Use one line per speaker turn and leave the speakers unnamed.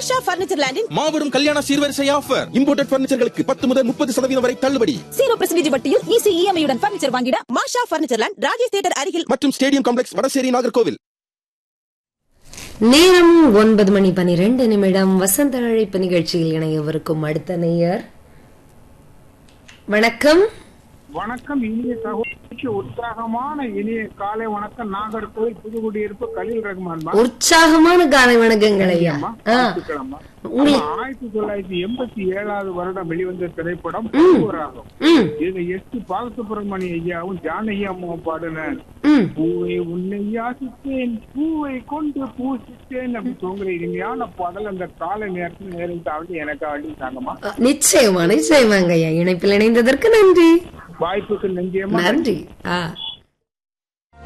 மாஷா furniture லேண்டின்
மாபெரும் கல்யாண சீர்வரிசை ஆஃபர் இம்போர்ட்டட் பர்னிச்சர்களுக்கு பத்து முதல் முப்பது சதவீதம் வரை தள்ளுபடி
ஜீரோ பெர்சன்டேஜ் வட்டியில் ஈஸி இஎம்ஐ உடன் பர்னிச்சர் வாங்கிட
Masha furniture land Rajesh theatre அருகில்
மற்றும் ஸ்டேடியம் காம்ப்ளெக்ஸ் வடசேரி நாகர்கோவில்
நேரம் ஒன்பது மணி பனிரெண்டு நிமிடம் வசந்த அழைப்பு நிகழ்ச்சியில் இணையவிருக்கும் அடுத்த நேயர் வணக்கம்
வணக்கம் இனிய சகோதரிக்கு உற்சாகமான இனிய காலை வணக்கம் நாகர்கோவில் புதுக்குடியிருப்பு கலீல் ரஹ்மான் மா.
உற்சாகமான காலை வணக்கங்கள் ஐயா
அம்மா,
ஆ,
வாழ்த்துக்கள்ம்மா.
உங்களுக்கு-
ஆமா, ஆயிரத்தி தொள்ளாயிரத்தி எண்பத்தி ஏழாவது வருடம் வெளிவந்த திரைப்படம் பூவராகம்
ம்,
இது எஸ் பி பாலசுப்ரமணிய ஐயாவும் ஜானகி அம்மாவும் பாடின
ம்.
பூவை உன்னை யாசித்தேன் பூவை கொண்டு பூசித்தேன் அப்படி தூங்குற இனிமையான பாடல் அந்த காலை நேரத்தில் நேரம் எனக்கு அடித்தாங்கம்மா
நிச்சயமா நிச்சயமாங்க ஐயா இணைப்பில் இணைந்ததற்கு நன்றி
வாய்ப்புக்கு நெஞ்சியமா
நன்றி ஆ